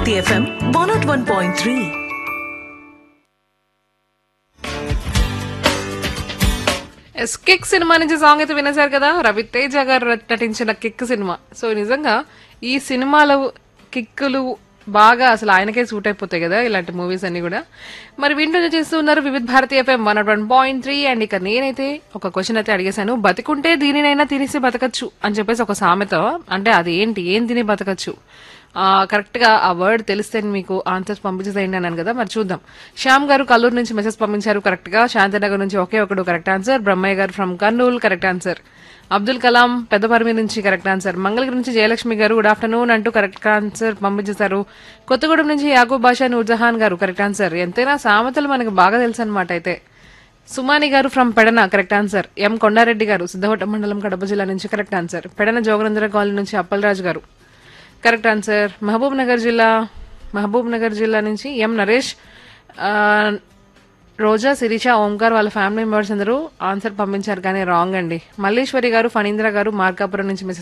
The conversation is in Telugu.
Bharati FM one naught one point three yes Kick సినిమా నుంచి సాంగ్ అయితే వినేశారు కదా రవితేజ గారు నటించిన కిక్ సినిమా సో నిజంగా ఈ సినిమాలో కిక్కులు బాగా అసలు ఆయనకే సూట్ అయిపోతాయి కదా ఇలాంటి మూవీస్ అన్ని కూడా మరి వింటూ చేస్తూ ఉన్నారు వివిధ భారతీయ FM one one point three and ఇక నేనైతే ఒక క్వశ్చన్ అయితే అడిగేశాను బతికుంటే దీనినైనా తినేసి బతకచ్చు అని చెప్పేసి ఒక సామెత అంటే అది ఏంటి ఏం తిని బతకచ్చు ఆ, కరెక్ట్ గా ఆ వర్డ్ తెలిస్తే మీకు ఆన్సర్స్ పంపించేసేయండి అన్నాను కదా మరి చూద్దాం శ్యామ్ గారు కల్లూరు నుంచి మెసేజ్ పంపించారు కరెక్ట్ గా శాంతినగర్ నుంచి ఒకే ఒకడు correct answer Brahmaiah garu from Kurnool correct answer Abdul Kalam Peddaparimi నుంచి కరెక్ట్ ఆన్సర్ మంగళగిరి నుంచి జయలక్ష్మి గారు గుడ్ ఆఫ్టర్నూన్ అంటూ కరెక్ట్ ఆన్సర్ పంపించేశారు కొత్తగూడెం నుంచి యాకూబ్ బాషా నూర్జహాన్ గారు కరెక్ట్ ఆన్సర్ ఎంతైనా సామెతలు మనకు బాగా తెలుసు అనమాట అయితే Sumani garu from Pedana correct answer M Kondareddy garu Siddavata మండలం కడప జిల్లా నుంచి కరెక్ట్ ఆన్సర్ పెడన జోగనందర కాలనీ నుంచి అప్పలరాజు గారు కరెక్ట్ ఆన్సర్ మహబూబ్ నగర్ జిల్లా మహబూబ్ నగర్ జిల్లా నుంచి ఎం నరేష్ ఆ, రోజా శిరీష ఓంకార్ వాళ్ళ ఫ్యామిలీ మెంబర్స్ అందరూ ఆన్సర్ పంపించారు కానీ రాంగ్ అండి మల్లేశ్వరి గారు ఫణీంద్ర గారు మార్కాపురం నుంచి మెసేజ్